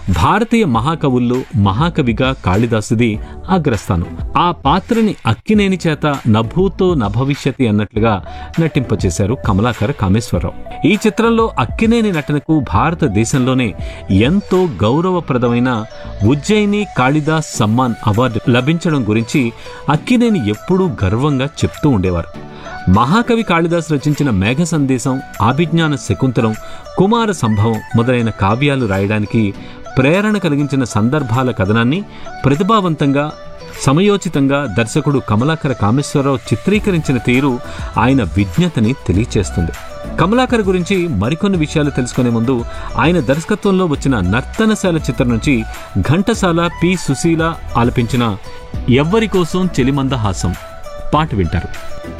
భారతీయ మహాకవుల్లో మహాకవిగా కాళిదాసుది అగ్రస్థానం ఆ పాత్రని అక్కినేని చేత నభూతో నభవిష్యతి అన్నట్లుగా నటింపచేశారు కమలాకర కామేశ్వరరావు ఈ చిత్రంలో అక్కినేని నటనకు భారతదేశంలోనే ఎంతో గౌరవప్రదమైన ఉజ్జయిని కాళిదాస్ సమ్మాన్ అవార్డు లభించడం గురించి అక్కినేని ఎప్పుడూ గర్వంగా చెప్తూ ఉండేవారు మహాకవి కాళిదాస్ రచించిన మేఘ సందేశం అభిజ్ఞాన శకుంతలం కుమార సంభవం మొదలైన కావ్యాలు రాయడానికి ప్రేరణ కలిగించిన సందర్భాల కథనాన్ని ప్రతిభావంతంగా సమయోచితంగా దర్శకుడు కమలాకర కామేశ్వరరావు చిత్రీకరించిన తీరు ఆయన విజ్ఞతని తెలియచేస్తుంది కమలాకర్ గురించి మరికొన్ని విషయాలు తెలుసుకునే ముందు ఆయన దర్శకత్వంలో వచ్చిన నర్తనశాల చిత్రం నుంచి ఘంటసాల పి సుశీల ఆలపించిన ఎవ్వరి కోసం చెలిమంద హాసం పాట వింటారు